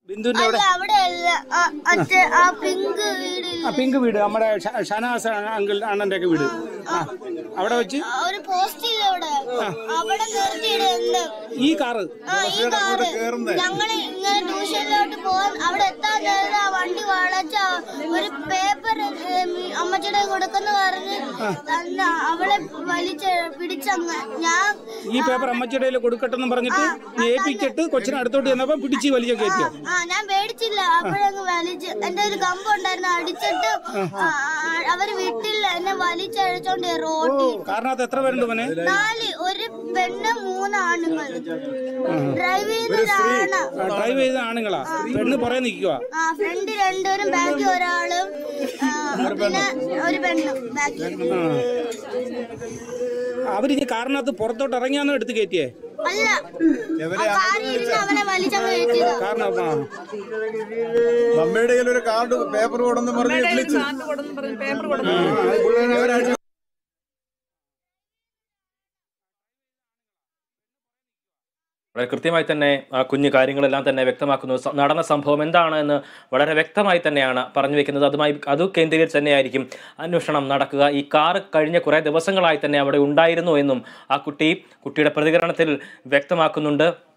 ബിന്ദുവിന്റെ അവിടെ അല്ല അവിടെ അല്ല ആ, മറ്റേ ആ പിങ്ക് വീടില്ല ആ പിങ്ക് വീട് നമ്മുടെ ഷ- ഷനാസ് അങ്കിൾ അണ്ണന്റെ ഒക്കെ വീട് ആ അവിടെ വെച്ച് ആ, ഒരു പോസ്റ്റ് ഇല്ല അവിടെ അവിടെ നിർത്തിയിടുന്നുണ്ട് ഈ കാറ് ആ ഈ കാറ് ഞങ്ങള് ഇങ്ങനെ ട്യൂഷനിലോട്ട് പോവാൻ അവിടെ എത്താൻ നേരം ആ വണ്ടി വളച്ച ഒരു പേപ്പർ അമ്മച്ചിയുടെ കൊടുക്കുന്ന പറഞ്ഞ് തന്ന അവളെ വലിച്ച് പിടിച്ചങ്ങ് ഞാൻ ഈ പേപ്പർ അമ്മച്ചിയുടെ കയ്യിൽ കൊടുക്കട്ടെന്ന് പറഞ്ഞിട്ട് ഏൽപ്പിച്ചിട്ട് കൊച്ചിനെ അടുത്തോട്ട് ചെന്നപ്പോ പിടിച്ച് വലിച്ച കയറ്റിയോ ആ ഞാൻ പേടിച്ചില്ല അപ്പോഴങ്ങ് വലിച്ച് എന്റെ ഒരു കമ്പ് ഉണ്ടായിരുന്നു അടിച്ചിട്ട് ആ, ആ, അവര് വിട്ടില്ല എന്നെ വലിച്ചഴിച്ചോണ്ട് റോട്ടിൽ കാരണത്ത് എത്ര പേരുണ്ട് മോനെ നാല് ഒരു പെണ്ണ് മൂന്ന് ആണുങ്ങൾ ഡ്രൈവ് ചെയ്യുന്ന ഒരാണ് ആ, ഡ്രൈവ് ചെയ്ത ആണുങ്ങളാ പെണ്ണ് പുറകെ നിൽക്കുക ആ ഫ്രണ്ട് രണ്ടുപേരും ബാക്കി ഒരാളും ആ, പിന്നെ ഒരു പെണ്ണും ബാക്കി അവരിനി കാറിനകത്ത് പുറത്തോട്ട് ഇറങ്ങിയാന്നോ എടുത്ത് കയറ്റിയേ അല്ല ആ കാറിൽ ഇരുന്ന് അവനെ വലിച്ചങ്ങ് കയറ്റിയതാ കാരണം ആ, മമ്മിയുടെ കയ്യിൽ ഒരു കാർഡ് പേപ്പർ കൊണ്ടെന്ന് പറഞ്ഞ് വിളിച്ചു വളരെ കൃത്യമായി തന്നെ ആ കുഞ്ഞു കാര്യങ്ങളെല്ലാം തന്നെ വ്യക്തമാക്കുന്നു സ- നടന്ന സംഭവം എന്താണ് എന്ന് വളരെ വ്യക്തമായി തന്നെയാണ് പറഞ്ഞു വെക്കുന്നത് അതുമായി അത് കേന്ദ്രീകരിച്ച് തന്നെയായിരിക്കും അന്വേഷണം നടക്കുക ഈ കാർ കഴിഞ്ഞ കുറേ ദിവസങ്ങളായി തന്നെ അവിടെ ഉണ്ടായിരുന്നു എന്നും ആ കുട്ടി കുട്ടിയുടെ പ്രതികരണത്തിൽ വ്യക്തമാക്കുന്നുണ്ട്